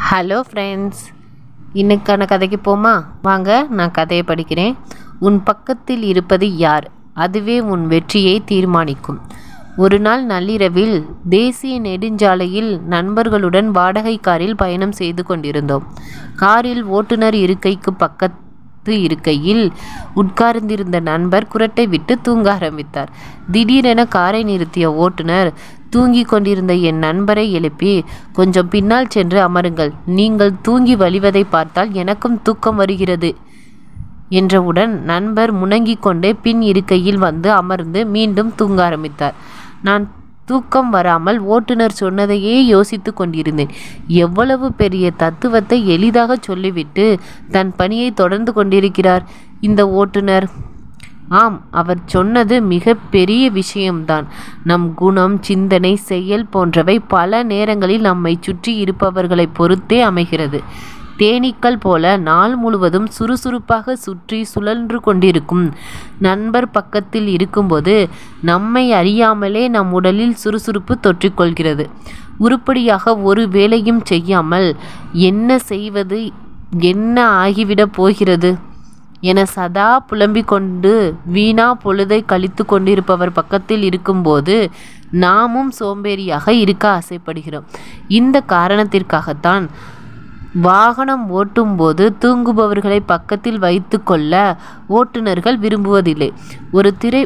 hello friends இன்னைக்கான கதைக்கு போமா வாங்க நான் கதையை படிக்கிறேன் உன் பக்கத்தில் இருப்பது யார் அதுவே உன் வெற்றியை தீர்மானிக்கும் ஒரு நாள் நள்ளிரவில் தேசிய நெடுஞ்சாலையில் நண்பர்களுடன் வாடகை காரில் பயணம் செய்து கொண்டிருந்தோம் காரில் ஓட்டுநர் இருக்கைக்கு பக்கத்து இருக்கையில் உட்கார்ந்திருந்த நண்பர் குரட்டை விட்டு தூங்க ஆரம்பித்தார் திடீரென காரை நிறுத்திய ஓட்டுநர் தூங்கிக் கொண்டிருந்த என் நண்பரை எழுப்பி கொஞ்சம் பின்னால் சென்று அமருங்கள் நீங்கள் தூங்கி வழிவதை பார்த்தால் எனக்கும் தூக்கம் வருகிறது என்றவுடன் நண்பர் முணங்கிக் கொண்டே பின் இருக்கையில் வந்து அமர்ந்து மீண்டும் தூங்க ஆரம்பித்தார் நான் தூக்கம் வராமல் ஓட்டுநர் சொன்னதையே யோசித்து கொண்டிருந்தேன் எவ்வளவு பெரிய தத்துவத்தை எளிதாக சொல்லிவிட்டு தன் பணியை தொடர்ந்து கொண்டிருக்கிறார் இந்த ஓட்டுநர் ஆம் அவர் சொன்னது மிக பெரிய விஷயம்தான் நம் குணம் சிந்தனை செயல் போன்றவை பல நேரங்களில் நம்மை சுற்றி இருப்பவர்களை பொறுத்தே அமைகிறது தேனீக்கள் போல நாள் முழுவதும் சுறுசுறுப்பாக சுற்றி சுழன்று கொண்டிருக்கும் நண்பர் பக்கத்தில் இருக்கும்போது நம்மை அறியாமலே நம் உடலில் சுறுசுறுப்பு தொற்றிக்கொள்கிறது உருப்படியாக ஒரு வேலையும் செய்யாமல் என்ன செய்வது என்ன ஆகிவிடப் போகிறது என சதா புலம்பிக் கொண்டு வீணா பொழுதை கழித்து கொண்டிருப்பவர் பக்கத்தில் இருக்கும்போது நாமும் சோம்பேறியாக இருக்க ஆசைப்படுகிறோம் இந்த காரணத்திற்காகத்தான் வாகனம் ஓட்டும்போது தூங்குபவர்களை பக்கத்தில் வைத்து கொள்ள ஓட்டுநர்கள் விரும்புவதில்லை ஒரு திரை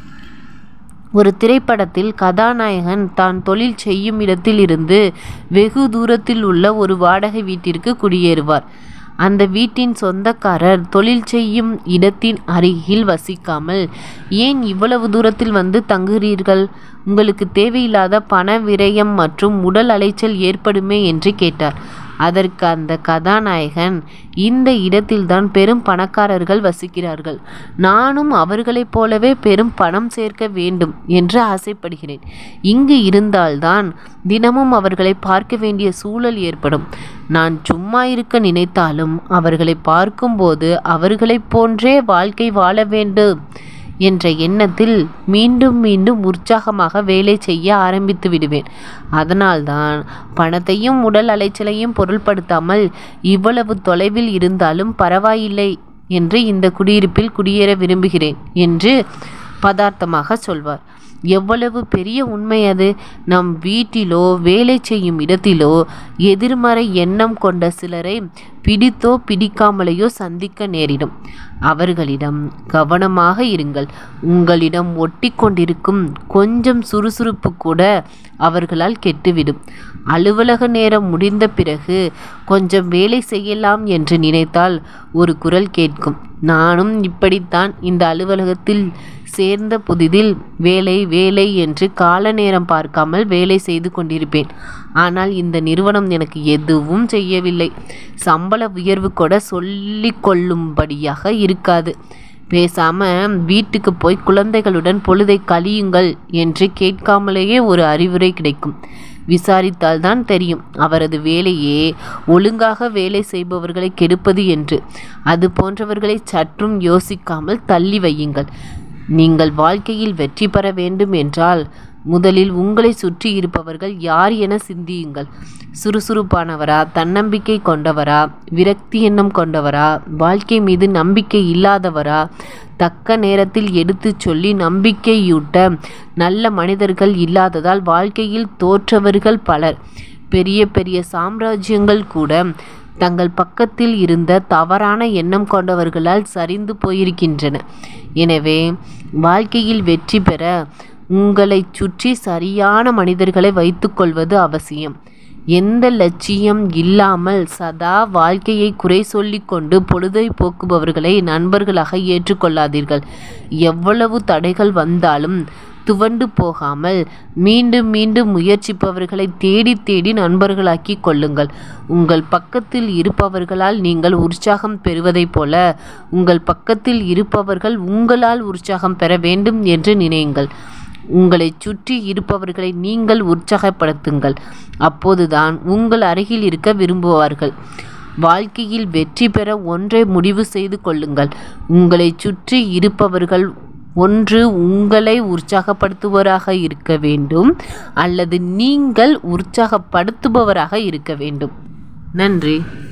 ஒரு திரைப்படத்தில் கதாநாயகன் தான் தொழில் செய்யும் இடத்திலிருந்து வெகு தூரத்தில் உள்ள ஒரு வாடகை வீட்டிற்கு குடியேறுவார் அந்த வீட்டின் சொந்தக்காரர் தொழில் செய்யும் இடத்தின் அருகில் வசிக்காமல் ஏன் இவ்வளவு தூரத்தில் வந்து தங்குகிறீர்கள் உங்களுக்கு தேவையில்லாத பண விரயம் மற்றும் உடல் அலைச்சல் ஏற்படுமே என்று கேட்டார் அதற்கு அந்த கதாநாயகன் இந்த இடத்தில்தான் பெரும் பணக்காரர்கள் வசிக்கிறார்கள் நானும் அவர்களைப் போலவே பெரும் பணம் சேர்க்க வேண்டும் என்று ஆசைப்படுகிறேன் இங்கு இருந்தால்தான் தினமும் அவர்களை பார்க்க வேண்டிய சூழல் ஏற்படும் நான் சும்மா இருக்க நினைத்தாலும் அவர்களை பார்க்கும்போது அவர்களைப் போன்றே வாழ்க்கை வாழ வேண்டும் என்ற எண்ணத்தில் மீண்டும் மீண்டும் உற்சாகமாக வேலை செய்ய ஆரம்பித்து விடுவேன் அதனால்தான் பணத்தையும் உடல் அலைச்சலையும் பொருள்படுத்தாமல் இவ்வளவு தொலைவில் இருந்தாலும் பரவாயில்லை என்று இந்த குடியிருப்பில் குடியேற விரும்புகிறேன் என்று பதார்த்தமாக சொல்வார் எவ்வளவு பெரிய உண்மை அது நம் வீட்டிலோ வேலை செய்யும் இடத்திலோ எதிர்மறை எண்ணம் கொண்ட சிலரை பிடித்தோ பிடிக்காமலேயோ சந்திக்க நேரிடும் அவர்களிடம் கவனமாக இருங்கள் உங்களிடம் ஒட்டி கொண்டிருக்கும் கொஞ்சம் சுறுசுறுப்பு கூட அவர்களால் கெட்டுவிடும் அலுவலக நேரம் முடிந்த பிறகு கொஞ்சம் வேலை செய்யலாம் என்று நினைத்தால் ஒரு குரல் கேட்கும் நானும் இப்படித்தான் இந்த அலுவலகத்தில் சேர்ந்த புதிதில் வேலை வேலை என்று கால நேரம் பார்க்காமல் வேலை செய்து கொண்டிருப்பேன் ஆனால் இந்த நிறுவனம் எனக்கு எதுவும் செய்யவில்லை சம்பள உயர்வு கூட சொல்லிக் கொள்ளும்படியாக இருக்காது பேசாம வீட்டுக்கு போய் குழந்தைகளுடன் பொழுதை கழியுங்கள் என்று கேட்காமலேயே ஒரு அறிவுரை கிடைக்கும் விசாரித்தால்தான் தெரியும் அவரது வேலையே ஒழுங்காக வேலை செய்பவர்களை கெடுப்பது என்று அது போன்றவர்களை சற்றும் யோசிக்காமல் தள்ளி வையுங்கள் நீங்கள் வாழ்க்கையில் வெற்றி பெற வேண்டும் என்றால் முதலில் உங்களை சுற்றி இருப்பவர்கள் யார் என சிந்தியுங்கள் சுறுசுறுப்பானவரா தன்னம்பிக்கை கொண்டவரா விரக்தி எண்ணம் கொண்டவரா வாழ்க்கை மீது நம்பிக்கை இல்லாதவரா தக்க நேரத்தில் எடுத்து சொல்லி நம்பிக்கையூட்ட நல்ல மனிதர்கள் இல்லாததால் வாழ்க்கையில் தோற்றவர்கள் பலர் பெரிய பெரிய சாம்ராஜ்யங்கள் கூட தங்கள் பக்கத்தில் இருந்த தவறான எண்ணம் கொண்டவர்களால் சரிந்து போயிருக்கின்றன எனவே வாழ்க்கையில் வெற்றி பெற உங்களை சுற்றி சரியான மனிதர்களை வைத்துக்கொள்வது அவசியம் எந்த லட்சியம் இல்லாமல் சதா வாழ்க்கையை குறை சொல்லிக் கொண்டு பொழுதை போக்குபவர்களை நண்பர்களாக ஏற்றுக்கொள்ளாதீர்கள் எவ்வளவு தடைகள் வந்தாலும் துவண்டு போகாமல் மீண்டும் மீண்டும் முயற்சிப்பவர்களை தேடி தேடி நண்பர்களாக்கி கொள்ளுங்கள் உங்கள் பக்கத்தில் இருப்பவர்களால் நீங்கள் உற்சாகம் பெறுவதைப் போல உங்கள் பக்கத்தில் இருப்பவர்கள் உங்களால் உற்சாகம் பெற வேண்டும் என்று நினையுங்கள் உங்களை சுற்றி இருப்பவர்களை நீங்கள் உற்சாகப்படுத்துங்கள் அப்போதுதான் உங்கள் அருகில் இருக்க விரும்புவார்கள் வாழ்க்கையில் வெற்றி பெற ஒன்றை முடிவு செய்து கொள்ளுங்கள் உங்களை சுற்றி இருப்பவர்கள் ஒன்று உங்களை உற்சாகப்படுத்துபவராக இருக்க வேண்டும் அல்லது நீங்கள் உற்சாகப்படுத்துபவராக இருக்க வேண்டும் நன்றி